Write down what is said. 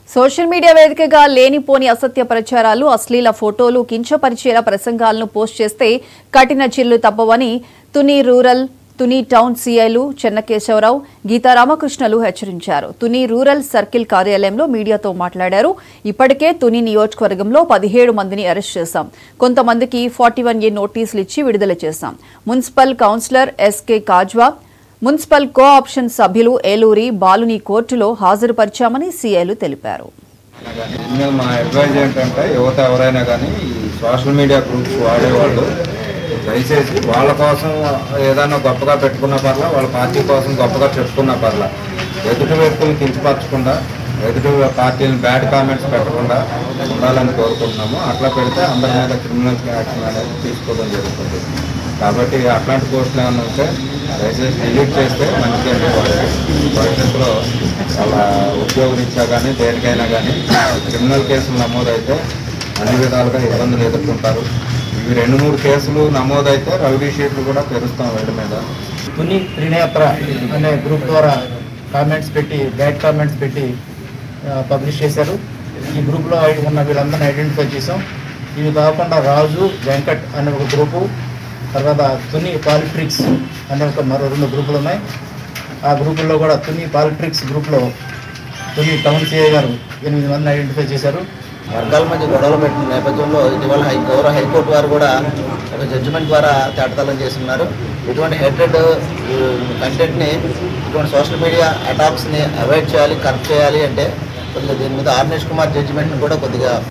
social media వేదికగా లేనిపోని అసత్య ప్రచారాలు అశ్లీల ఫోటోలు కించపరిచేల ప్రసంగాలను పోస్ట్ చేస్తే కఠిన చిల్లు తప్పవని తుని రూరల్ తుని టౌన్ సీఐలు చెన్నకేశవరావు గీతారామకృష్ణలు హెచ్చరించారు తుని రూరల్ సర్కిల్ కార్యాలయంలో మీడియాతో మాట్లాడారు ఇప్పటికే తుని నియోజకవర్గంలో పదిహేడు మందిని అరెస్ట్ చేశాం కొంతమందికి ఫార్టీ వన్ ఏ నోటీసులు ఇచ్చి విడుదల చేశాం మున్సిపల్ కౌన్సిలర్ ఎస్కే కాజ్వా మున్సిపల్ కో ఆప్షన్ సభ్యులు ఏలూరి బాలుని కోర్టులో హాజరుపరిచామని సీఐలు తెలిపారు దీని మా అడ్వైజ్ ఏంటంటే యువత ఎవరైనా కానీ ఈ సోషల్ మీడియా గ్రూప్స్ వాడేవాళ్ళు దయచేసి వాళ్ళ కోసం ఏదైనా గొప్పగా పెట్టుకున్న పర్లా వాళ్ళ పార్టీ కోసం గొప్పగా చెప్పుకున్న పర్లా ఎదుటి వ్యక్తులను కించపరచకుండా ఎదుటి పార్టీని బ్యాడ్ కామెంట్స్ పెట్టకుండా ఉండాలని కోరుకుంటున్నాము అట్లా పెడితే అందరి మీద క్రిమినల్ యాక్షన్ అనేది తీసుకోవడం జరుగుతుంది కాబట్టి అట్లాంటి పోస్టులు ఏమైనా ఉంటే దయచేసి డిలీట్ చేస్తే మంచిదండి వాళ్ళకి భవిష్యత్తులో వాళ్ళ ఉద్యోగరీత్యా కానీ దేనికైనా కానీ క్రిమినల్ కేసులు నమోదైతే అన్ని విధాలుగా ఇబ్బందులు ఎదుర్కొంటారు ఇవి రెండు మూడు కేసులు నమోదైతే రౌడీ షీట్లు కూడా తెరుస్తాం వీళ్ళ మీద తుని త్రినేత్ర అనే గ్రూప్ ద్వారా కామెంట్స్ పెట్టి బ్యాడ్ కామెంట్స్ పెట్టి ఆ, పబ్లిష్ చేశారు ఈ గ్రూప్లో ఐ- ఉన్న వీళ్ళందరినీ ఐడెంటిఫై చేసాం ఇవి కాకుండా రాజు వెంకట్ అనే ఒక గ్రూపు తర్వాత తుని పాలిట్రిక్స్ అనే ఒక మరో రెండు గ్రూపులు ఉన్నాయి ఆ గ్రూపుల్లో కూడా తుని పాలిట్రిక్స్ గ్రూప్లో తుని టౌన్ సిఐ గారు ఎనిమిది మందిని ఐడెంటిఫై చేశారు వర్గాల మధ్య గొడవలు పెట్టిన నేపథ్యంలో ఇటీవల హై గౌరవ హైకోర్టు వారు కూడా ఒక జడ్జిమెంట్ ద్వారా తేటతలం చేస్తున్నారు ఇటువంటి హెడ్రెడ్ కంటెంట్ని ఇటువంటి సోషల్ మీడియా అటాక్స్ని అవాయిడ్ చేయాలి కరెక్ట్ చేయాలి అంటే కొద్దిగా దీని మీద ఆర్నేష్ కుమార్ జడ్జిమెంట్ని కూడా కొద్దిగా